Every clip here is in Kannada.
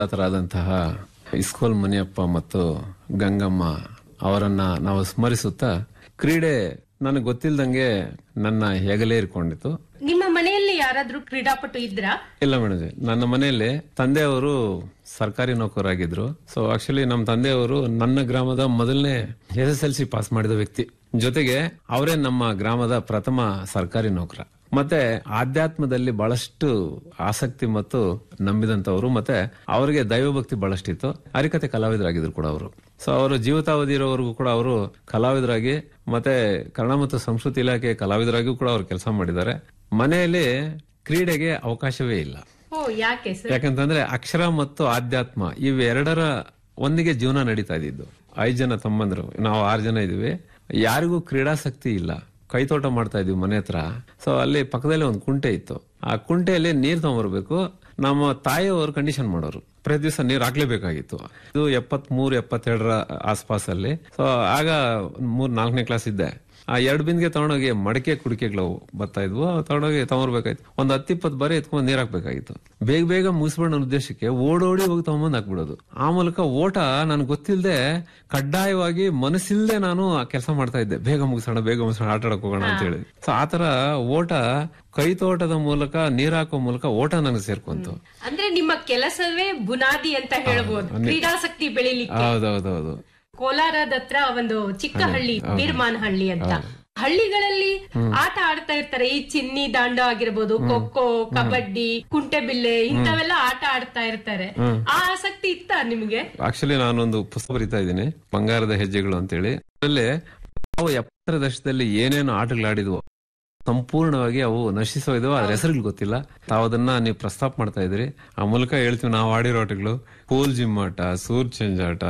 ಆದಂತಹ ಇಸ್ಕೋಲ್ ಮುನಿಯಪ್ಪ ಮತ್ತು ಗಂಗಮ್ಮ ಅವರನ್ನ ನಾವು ಸ್ಮರಿಸುತ್ತಾ ಕ್ರೀಡೆ ನನಗೆ ಗೊತ್ತಿಲ್ದಂಗೆ ನನ್ನ ಹೆಗಲೇ ಇರ್ಕೊಂಡಿತ್ತು ನಿಮ್ಮ ಮನೆಯಲ್ಲಿ ಯಾರಾದ್ರೂ ಕ್ರೀಡಾಪಟು ಇದ್ರಾ ಇಲ್ಲ ಮೇಡಮ್ ನನ್ನ ಮನೆಯಲ್ಲಿ ತಂದೆಯವರು ಸರ್ಕಾರಿ ನೌಕರಾಗಿದ್ರು ಸೊ ಆಕ್ಚುಲಿ ನಮ್ಮ ತಂದೆಯವರು ನನ್ನ ಗ್ರಾಮದ ಮೊದಲನೇ S S L C pass ಮಾಡಿದ ವ್ಯಕ್ತಿ ಜೊತೆಗೆ ಅವರೇ ನಮ್ಮ ಗ್ರಾಮದ ಪ್ರಥಮ ಸರ್ಕಾರಿ ನೌಕರ ಮತ್ತೆ ಆಧ್ಯಾತ್ಮದಲ್ಲಿ ಬಹಳಷ್ಟು ಆಸಕ್ತಿ ಮತ್ತು ನಂಬಿದಂತವರು ಮತ್ತೆ ಅವರಿಗೆ ದೈವಭಕ್ತಿ ಬಹಳಷ್ಟಿತ್ತು ಹರಿಕತೆ ಕಲಾವಿದರಾಗಿದ್ರು ಕೂಡ ಅವರು ಸೊ ಅವರು ಜೀವಿತಾವಧಿ ಇರೋವರೆಗೂ ಕೂಡ ಅವರು ಕಲಾವಿದರಾಗಿ ಮತ್ತೆ ಕನ್ನಡ ಮತ್ತು ಸಂಸ್ಕೃತಿ ಇಲಾಖೆ ಕಲಾವಿದರಾಗಿಯೂ ಕೂಡ ಅವರು ಕೆಲಸ ಮಾಡಿದ್ದಾರೆ ಮನೆಯಲ್ಲಿ ಕ್ರೀಡೆಗೆ ಅವಕಾಶವೇ ಇಲ್ಲ ಓ ಯಾಕೆ ಸರ್ ಯಾಕಂತಂದ್ರೆ ಅಕ್ಷರ ಮತ್ತು ಆಧ್ಯಾತ್ಮ ಇವೆರಡರ ಒಂದಿಗೆ ಜೀವನ ನಡೀತಾ ಇದ್ದಿದ್ದು ಐದು ಜನ ತಮ್ಮಂದ್ರು ನಾವು ಆರು ಜನ ಇದೀವಿ ಯಾರಿಗೂ ಕ್ರೀಡಾಸಕ್ತಿ ಇಲ್ಲ ಕೈತೋಟ ಮಾಡ್ತಾ ಇದ್ವಿ ಮನೆ ಹತ್ರ ಸೊ ಅಲ್ಲಿ ಪಕ್ಕದಲ್ಲಿ ಒಂದು ಕುಂಟೆ ಇತ್ತು ಆ ಕುಂಟೆಯಲ್ಲಿ ನೀರ್ ತಗೊಂಡ್ಬರ್ಬೇಕು ನಮ್ಮ ತಾಯಿಯವರು ಕಂಡೀಷನ್ ಮಾಡೋರು ಪ್ರತಿ ದಿವಸ ನೀರ್ ಹಾಕ್ಲೇಬೇಕಾಗಿತ್ತು ಇದು ಎಪ್ಪತ್ ಮೂರು ಎಪ್ಪತ್ತೆರಡರ ಆಸ್ಪಾಸಲ್ಲಿ ಸೊ ಆಗ ಮೂರ್ ನಾಲ್ಕನೇ ಕ್ಲಾಸ್ ಇದ್ದೆ ಆ ಎರಡು ಬಿಂದಿಗೆ ತಗೊಂಡೋಗಿ ಮಡಕೆ ಕುಡಿಕೆಗಳು ಬರ್ತಾ ಇದ್ವು ಅವು ತಗೊಂಡೋಗಿ ತಗೊಂಡ್ಬರ್ಬೇಕಾಯ್ತು ಒಂದ್ ಹತ್ತಿಪ್ಪತ್ತು ಬಾರಿ ಎತ್ಕೊಂಡ್ ನೀರ್ ಹಾಕ್ಬೇಕಾಗಿತ್ತು ಬೇಗ ಬೇಗ ಮುಗಿಸ್ಬಿಡೋ ಉದ್ದೇಶಕ್ಕೆ ಓಡೋಡಿ ಹೋಗಿ ತಗೊಂಬಂದ್ ಹಾಕ್ಬಿಡೋದು ಆ ಮೂಲಕ ಓಟ ನನ್ಗೆ ಗೊತ್ತಿಲ್ಲದೆ ಕಡ್ಡಾಯವಾಗಿ ಮನಸ್ಸಿಲ್ದೆ ನಾನು ಕೆಲಸ ಮಾಡ್ತಾ ಇದ್ದೆ ಬೇಗ ಮುಗಿಸೋಣ ಬೇಗ ಮುಗಿಸೋಣ ಆಟ ಆಡಕ್ ಹೋಗೋಣ ಅಂತ ಹೇಳಿ ಸೊ ಆತರ ಓಟ ಕೈತೋಟದ ಮೂಲಕ ನೀರ್ ಹಾಕೋ ಮೂಲಕ ಓಟ ನನಗೆ ಸೇರ್ಕೊಂತು ಅಂದ್ರೆ ನಿಮ್ಮ ಕೆಲಸವೇ ಬುನಾದಿ ಅಂತ ಹೇಳ್ಬೋದು ಕ್ರೀಡಾಸಕ್ತಿ ಬೆಳಿಲಿಕ್ಕೆ ಹೌದೌದೌದು ಕೋಲಾರದ ಹತ್ರ ಒಂದು ಚಿಕ್ಕ ಹಳ್ಳಿ ಬೀರ್ಮಾನ್ ಹಳ್ಳಿ ಅಂತ ಹಳ್ಳಿಗಳಲ್ಲಿ ಆಟ ಆಡ್ತಾ ಇರ್ತಾರೆ ಈ ಚಿನ್ನಿ ದಾಂಡ ಆಗಿರ್ಬೋದು ಖೋಖೋ ಕಬಡ್ಡಿ ಕುಂಟೆಬಿಲ್ಲೆ ಇಂಥವೆಲ್ಲ ಆಟ ಆಡ್ತಾ ಇರ್ತಾರೆ ಆ ಆಸಕ್ತಿ ಇತ್ತ ನಿಮ್ಗೆ ಆಕ್ಚುಲಿ ನಾನೊಂದು ಪುಸ್ತಕ ಬರಿತಾ ಇದ್ದೀನಿ ಬಂಗಾರದ ಹೆಜ್ಜೆಗಳು ಅಂತೇಳಿ ಅದರಲ್ಲಿ ನಾವು ಎಪ್ಪತ್ತರ ದಶಕದಲ್ಲಿ ಏನೇನು ಆಟಗಳಾಡಿದ್ವು ಸಂಪೂರ್ಣವಾಗಿ ಅವು ನಶಿಸೋಯ್ದವು ಅದ್ರ ಹೆಸರುಗಳು ಗೊತ್ತಿಲ್ಲ ತಾವು ಅದನ್ನ ನೀವು ಪ್ರಸ್ತಾಪ ಮಾಡ್ತಾ ಇದ್ರಿ ಆ ಮೂಲಕ ಹೇಳ್ತೀವಿ ನಾವು ಆಡಿರೋ ಆಟಗಳು ಕೋಲ್ ಜಿಮ್ ಆಟ ಸೂರ್ ಚೆಂಜಾಟ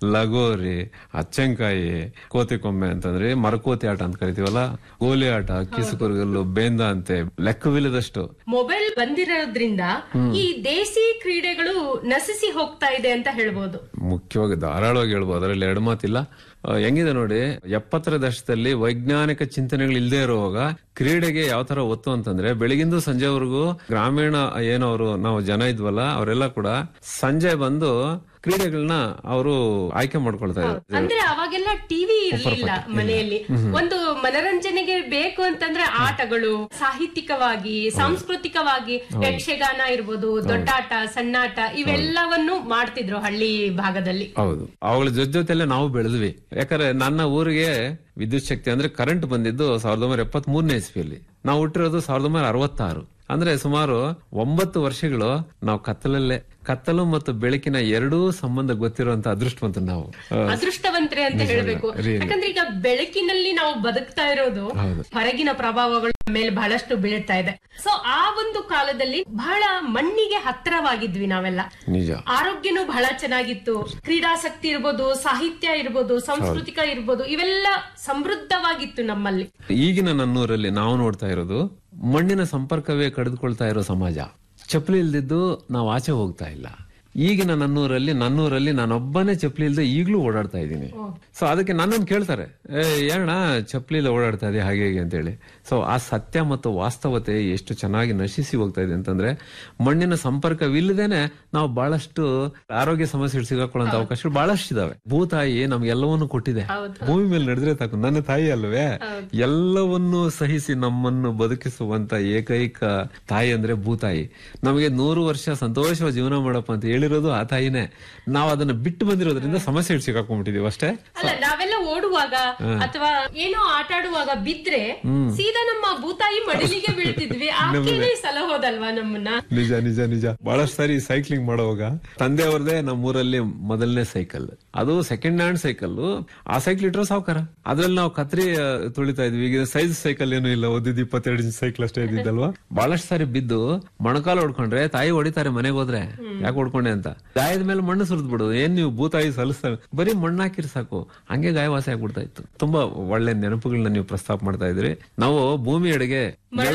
ಲಗೋರಿ ಅಚ್ಚಂಕಾಯಿ ಕೋತಿ ಕೊಂಬೆ ಅಂತಂದ್ರೆ ಮರಕೋತಿ ಆಟ ಅಂತ ಕರಿತೀವಲ್ಲ ಗೋಲಿ ಆಟ ಕಿಸುಕುರುಗಲ್ಲು ಬೇಂದ ಅಂತೆ ಲೆಕ್ಕವಿಲ್ಲದಷ್ಟು ಮೊಬೈಲ್ ಬಂದಿರೋದ್ರಿಂದ ಈ ದೇಸಿ ಕ್ರೀಡೆಗಳು ನಶಿಸಿ ಹೋಗ್ತಾ ಇದೆ ಅಂತ ಹೇಳ್ಬೋದು ಮುಖ್ಯವಾಗಿ ಧಾರಾಳವಾಗಿ ಹೇಳ್ಬೋದು ಅದರಲ್ಲಿ ಎರಡು ಮಾತಿಲ್ಲ ಆ, ಹೆಂಗಿದೆ ನೋಡಿ ಎಪ್ಪತ್ತರ ದಶಕದಲ್ಲಿ ವೈಜ್ಞಾನಿಕ ಚಿಂತನೆಗಳು ಇಲ್ಲದೆ ಇರುವಾಗ ಕ್ರೀಡೆಗೆ ಯಾವ ತರ ಒತ್ತು ಅಂತಂದ್ರೆ ಬೆಳಗಿಂದು ಸಂಜೆವರೆಗೂ ಗ್ರಾಮೀಣ ಏನವರು ನಾವು ಜನ ಇದ್ವಲ್ಲ ಅವರೆಲ್ಲ ಕೂಡ ಸಂಜೆ ಬಂದು ಕ್ರೀಡೆಗಳನ್ನ ಅವರು ಆಯ್ಕೆ ಮಾಡ್ಕೊಳ್ತಾ ಇದ್ರು ಅಂದ್ರೆ ಅವಾಗೆಲ್ಲ ಟಿವಿ ಇರ್ಲಿಲ್ಲ ಮನೆಯಲ್ಲಿ ಒಂದು ಮನರಂಜನೆಗೆ ಬೇಕು ಅಂತಂದ್ರೆ ಆಟಗಳು ಸಾಹಿತ್ಯಿಕವಾಗಿ ಸಾಂಸ್ಕೃತಿಕವಾಗಿ ಯಕ್ಷಗಾನ ಇರ್ಬೋದು ದೊಡ್ಡಾಟ ಸಣ್ಣಾಟ ಇವೆಲ್ಲವನ್ನು ಮಾಡ್ತಿದ್ರು ಹಳ್ಳಿ ಭಾಗದಲ್ಲಿ ಹೌದು ಅವುಗಳ ಜೊತೆ ಜೊತೆಲೆ ನಾವು ಬೆಳೆದ್ವಿ ಯಾಕಂದ್ರೆ ನನ್ನ ಊರಿಗೆ ವಿದ್ಯುತ್ ಶಕ್ತಿ ಅಂದ್ರೆ ಕರೆಂಟ್ ಬಂದಿದ್ದು ಸಾವಿರದ ಒಂಬೈನೂರ ಎಪ್ಪತ್ತ್ ಮೂರನೇ ಇಸ್ವಿಯಲ್ಲಿ ನಾವು ಹುಟ್ಟಿರೋದು ಸಾವಿರದ ಒಂಬೈನೂರ ಅರವತ್ತಾರು ಅಂದ್ರೆ ಸುಮಾರು ಒಂಬತ್ತು ವರ್ಷಗಳು ನಾವು ಕತ್ತಲಲ್ಲೇ ಕತ್ತಲು ಮತ್ತು ಬೆಳಕಿನ ಎರಡೂ ಸಂಬಂಧ ಗೊತ್ತಿರುವಂತ ಅದೃಷ್ಟವಂತ ನಾವು ಆ, ಅದೃಷ್ಟವಂತರೆ ಅಂತ ಹೇಳ್ಬೇಕು really. ಯಾಕಂದ್ರೆ ಈಗ ಬೆಳಕಿನಲ್ಲಿ ನಾವು ಬದುಕ್ತಾ ಇರೋದು ಹೌದು. ಹೊರಗಿನ ಪ್ರಭಾವಗಳ ಮೇಲೆ ಬಹಳಷ್ಟು ಬೀಳ್ತಾ ಇದೆ ಸೊ ಆ ಒಂದು ಕಾಲದಲ್ಲಿ ಬಹಳ ಮಣ್ಣಿಗೆ ಹತ್ತಿರವಾಗಿದ್ವಿ ನಾವೆಲ್ಲ ನಿಜ ಆರೋಗ್ಯನೂ ಬಹಳ ಚೆನ್ನಾಗಿತ್ತು ಕ್ರೀಡಾಸಕ್ತಿ ಇರ್ಬೋದು ಸಾಹಿತ್ಯ ಇರ್ಬೋದು ಸಾಂಸ್ಕೃತಿಕ ಇರ್ಬೋದು ಇವೆಲ್ಲ ಸಮೃದ್ಧವಾಗಿತ್ತು ನಮ್ಮಲ್ಲಿ ಈಗಿನ ನನ್ನೂರಲ್ಲಿ ನಾವು ನೋಡ್ತಾ ಇರೋದು ಮಣ್ಣಿನ ಸಂಪರ್ಕವೇ ಕಡಿದುಕೊಳ್ತಾ ಇರೋ ಸಮಾಜ ಚಪ್ಪಲಿ ಇಲ್ದಿದ್ದು ನಾವು ಆಚೆ ಹೋಗ್ತಾ ಇಲ್ಲ ಈಗಿನ ನನ್ನೂರಲ್ಲಿ ನನ್ನೂರಲ್ಲಿ ನಾನೊಬ್ಬನೇ ಚಪ್ಪಲಿ ಇಲ್ದೆ ಈಗಲೂ ಓಡಾಡ್ತಾ ಇದ್ದೀನಿ ಸೊ ಅದಕ್ಕೆ ನನ್ನನ್ನು ಕೇಳ್ತಾರೆ ಏ ಏನಣ್ಣ ಚಪ್ಪಲಿ ಇಲ್ಲ ಓಡಾಡ್ತಾ ಇದೆ ಹಾಗೆ ಹೀಗೆ ಅಂತೇಳಿ ಸೊ ಆ ಸತ್ಯ ಮತ್ತು ವಾಸ್ತವತೆ ಎಷ್ಟು ಚೆನ್ನಾಗಿ ನಶಿಸಿ ಹೋಗ್ತಾ ಇದೆ ಅಂತಂದ್ರೆ ಮಣ್ಣಿನ ಸಂಪರ್ಕವಿಲ್ಲದೇನೆ ನಾವು ಬಹಳಷ್ಟು ಆರೋಗ್ಯ ಸಮಸ್ಯೆಗಳು ಸಿಗಾಕೊಳ್ಳುವಂತ ಅವಕಾಶಗಳು ಬಹಳಷ್ಟು ಇದಾವೆ ಭೂತಾಯಿ ನಮ್ಗೆಲ್ಲವನ್ನು ಕೊಟ್ಟಿದೆ ಭೂಮಿ ಮೇಲೆ ನಡೆದ್ರೆ ಸಾಕು ನನ್ನ ತಾಯಿ ಅಲ್ವೇ ಎಲ್ಲವನ್ನೂ ಸಹಿಸಿ ನಮ್ಮನ್ನು ಬದುಕಿಸುವಂತ ಏಕೈಕ ತಾಯಿ ಅಂದ್ರೆ ಭೂತಾಯಿ ನಮಗೆ ನೂರು ವರ್ಷ ಸಂತೋಷವಾಗಿ ಜೀವನ ಮಾಡಪ್ಪ ಅಂತ ಹೇಳಿರೋದು ಆ ತಾಯಿನೇ ನಾವು ಅದನ್ನ ಬಿಟ್ಟು ಬಂದಿರೋದ್ರಿಂದ ಸಮಸ್ಯೆಗಳು ಸಿಗಾಕೊಂಡ್ಬಿಟ್ಟಿದೀವಿ ಅಷ್ಟೇ ಅಲ್ಲ ನಾವೆಲ್ಲ ಓಡುವಾಗ ಅಥವಾ ಏನೋ ಆಟ ಆಡುವಾಗ ಬಿದ್ರೆ ಸೀದಾ ನಮ್ಮ ಭೂತಾಯಿ ಮಡಿಲಿಗೆ ಬೀಳ್ತಿದ್ವಿ ಆಕೆನೇ ಸಲಹೋದಲ್ವಾ ನಮ್ಮನ್ನ ನಿಜ ನಿಜ ನಿಜ ಬಹಳಷ್ಟು ಸಾರಿ ಸೈಕ್ಲಿಂಗ್ ಮಾಡುವಾಗ ತಂದೆಯವ್ರದೇ ನಮ್ಮೂರಲ್ಲಿ ಮೊದಲನೇ ಸೈಕಲ್ ಅದು ಸೆಕೆಂಡ್ ಹ್ಯಾಂಡ್ ಸೈಕಲ್ ಆ ಸೈಕಲ್ ಇಟ್ರೋ ಸಾವುಕಾರ ಅದ್ರಲ್ಲಿ ನಾವು ಕತ್ರಿ ಆ, ತುಳಿತಾ ಇದ್ವಿ ಈಗ ಸೈಜ್ ಸೈಕಲ್ ಏನು ಇಲ್ಲ ಓದಿದ್ ಇಪ್ಪತ್ತೆರಡು ಇಂಚ್ ಸೈಕಲ್ ಅಷ್ಟೇ ಇದ್ದಿದ್ದಲ್ವಾ ಬಹಳಷ್ಟು ಸಾರಿ ಬಿದ್ದು ಮೊಣಕಾಲು ಹೊಡ್ಕೊಂಡ್ರೆ ತಾಯಿ ಹೊಡಿತಾರೆ ಮನೆಗೆ ಹೋದ್ರೆ ಯಾಕೆ ಹೊಡ್ಕೊಂಡೆ ಅಂತ ಗಾಯದ ಮೇಲೆ ಮಣ್ಣು ಸುರಿದ್ ಬಿಡು ಏನ್ ನೀವು ಭೂತಾಯಿ ಸಲ್ಲಿಸ್ತಾರೆ ಬರೀ ಮಣ್ಣು ಹಾಕಿರ್ ಸಾಕು ಹಂಗೆ ಗಾಯವಾಸಿ ಆಗ್ಬಿಡ್ತಾ ಇತ್ತು ತುಂಬಾ ಒಳ್ಳೆ ನೆನಪುಗಳನ್ನ ನೀವು ಪ್ರಸ್ತಾಪ ಮಾಡ್ತಾ ಇದ್ರಿ ನಾವು ಭೂಮಿ ಎಡೆಗೆ ಮರಳಬೇಕು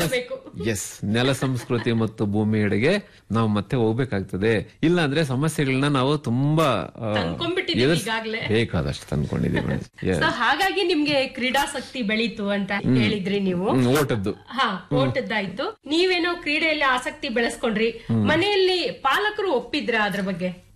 ಎಸ್ ನೆಲ ಸಂಸ್ಕೃತಿ ಮತ್ತು ಭೂಮಿಯೆಡೆಗೆ ನಾವು ಮತ್ತೆ ಹೋಗ್ಬೇಕಾಗ್ತದೆ ಇಲ್ಲ ಅಂದ್ರೆ ಸಮಸ್ಯೆಗಳನ್ನ ನಾವು ತುಂಬಾ ಆ, ತಂದ್ಕೊಂಡ್ಬಿಟ್ಟಿದೀವಿ ಎದುರ್ಸ್- ಈಗಾಗ್ಲೇ. ಬೇಕಾದಷ್ಟು ತಂದ್ಕೊಂಡಿದೀವಿ Yes. ಸೊ ಹಾಗಾಗಿ ನಿಮ್ಗೆ ಕ್ರೀಡಾಸಕ್ತಿ ಬೆಳೀತು ಅಂತ ಹೇಳಿದ್ರಿ ನೀವು ಹ್ಮ್, ಓಟದ್ದು ಹಾ ಓಟದ್ದಾಯ್ತು ನೀವೇನೋ ಕ್ರೀಡೆಯಲ್ಲಿ ಆಸಕ್ತಿ ಬೆಳೆಸ್ಕೊಂಡ್ರಿ ಮನೆಯಲ್ಲಿ ಪಾಲಕರು ಒಪ್ಪಿದ್ರ ಅದ್ರ ಬಗ್ಗೆ